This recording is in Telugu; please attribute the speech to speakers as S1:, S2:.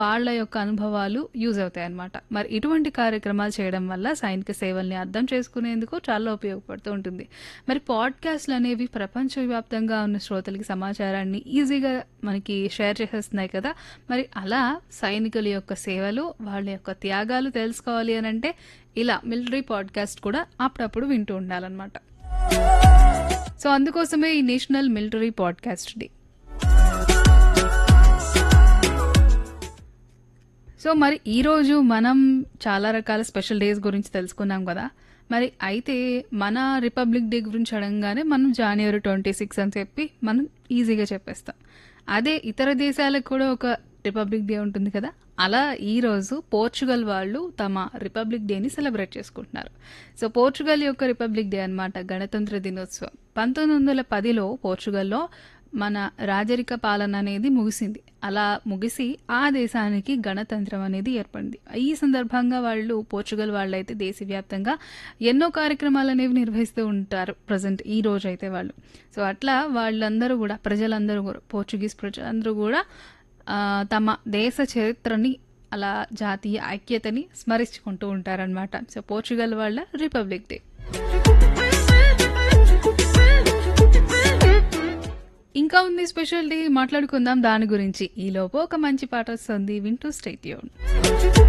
S1: వాళ్ళ యొక్క అనుభవాలు యూజ్ అవుతాయన్నమాట. మరి ఇటువంటి కార్యక్రమాలు చేయడం వల్ల సైనిక సేవల్ని అర్థం చేసుకునేందుకు చాలా ఉపయోగపడుతూ ఉంటుంది. మరి పాడ్‌కాస్ట్‌లనేవి ప్రపంచవ్యాప్తంగా ఉన్న శ్రోతలకి సమాచారాన్ని ఈజీగా మనకి షేర్ చేసేస్తున్నాయి కదా! మరి అలా సైనికుల యొక్క సేవలు, వాళ్ళ యొక్క త్యాగాలు తెలుసుకోవాలి అనంటే ఇలా మిలిటరీ పాడ్‌కాస్ట్ కూడా అప్పుడప్పుడు వింటూ ఉండాలన్నమాట. సో, అందుకోసమే ఈ national military podcast day. So, మరి ఈరోజు మనం చాలా రకాల స్పెషల్ డేస్ గురించి తెలుసుకున్నాం గదా! మరి అయితే మన రిపబ్లిక్ డే గురించి అడంగానే మనం జాన్యువరి 26 అని చెప్పి మనం ఈజీగా చెప్పేస్తాం. అదే ఇతర దేశాలకు కూడా ఒక రిపబ్లిక్ డే ఉంటుంది కదా! అలా ఈరోజు పోర్చుగల్ వాళ్ళు తమ రిపబ్లిక్ డేని సెలబ్రేట్ చేసుకుంటున్నారు. సో, పోర్చుగల్ యొక్క రిపబ్లిక్ డే అన్నమాట గణతంత్ర దినోత్సవం. 1910లో పోర్చుగల్‌లో మన రాజరిక పాలన అనేది ముగిసింది. అలా ముగిసి ఆ దేశానికి గణతంత్రం అనేది ఏర్పడింది. ఈ సందర్భంగా వాళ్ళు పోర్చుగల్ వాళ్ళైతే దేశవ్యాప్తంగా ఎన్నో కార్యక్రమాలనేవి నిర్వహిస్తూ ఉంటారు. ప్రెజెంట్ ఈ రోజైతే వాళ్ళు. సో, అట్లా వాళ్ళందరూ గూడా ప్రజలందరూ గూడా పోర్చుగీస్ ప్రజలందరూ గూడా ఆహ్, తమ దేశ చరిత్రని అలా జాతీయ ఐక్యతని స్మరించుకుంటూ ఉంటారనమాట. సో, పోర్చుగల్ వాళ్ళ రిపబ్లిక్ డే. ఇంకా ఉంది స్పెషల్ డే మాట్లాడుకుందాం దాని గురించి. ఈలోపు ఒక మంచి పాట వస్తుంది. వింటూ స్టే ట్యూన్డ్.